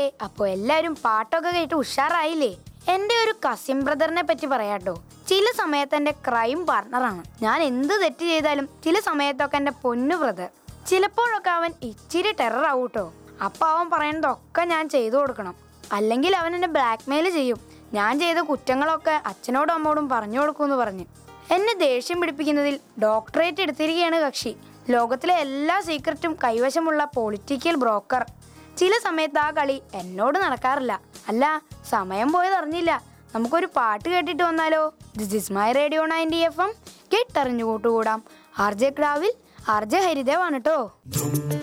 അപ്പൊ എല്ലാരും പാട്ടൊക്കെ കേട്ട് ഉഷാറായില്ലേ എന്റെ ഒരു കസിൻ ബ്രദറിനെ പറ്റി പറയാട്ടോ ചില സമയത്ത് എന്റെ ക്രൈം പാർട്ണറാണ് ഞാൻ എന്ത് തെറ്റ് ചെയ്താലും ചില സമയത്തൊക്കെ എന്റെ പൊന്നു ബ്രദർ ചിലപ്പോഴൊക്കെ അവൻ ഇച്ചിരി ടെറർ ആവൂട്ടോ അപ്പൊ അവൻ പറയുന്നതൊക്കെ ഞാൻ ചെയ്തു കൊടുക്കണം അല്ലെങ്കിൽ അവൻ എന്നെ ബ്ലാക്ക്മെയിൽ ചെയ്യും ഞാൻ ചെയ്ത കുറ്റങ്ങളൊക്കെ അച്ഛനോടും അമ്മോടും പറഞ്ഞു കൊടുക്കുമെന്ന് പറഞ്ഞ് എന്നെ ദേഷ്യം പിടിപ്പിക്കുന്നതിൽ ഡോക്ടറേറ്റ് എടുത്തിരിക്കുകയാണ് കക്ഷി ലോകത്തിലെ എല്ലാ സീക്രറ്റും കൈവശമുള്ള പൊളിറ്റിക്കൽ ബ്രോക്കർ ചില സമയത്ത് ആ കളി എന്നോട് നടക്കാറില്ല അല്ല സമയം പോയത് അറിഞ്ഞില്ല നമുക്കൊരു പാട്ട് കേട്ടിട്ട് വന്നാലോ this is my radio ninety F M കേട്ടറിഞ്ഞു കൂട്ടുകൂടാം ആർ ജെ ക്രാവിൽ ആർ ജെ ഹരിദേവാണ് കേട്ടോ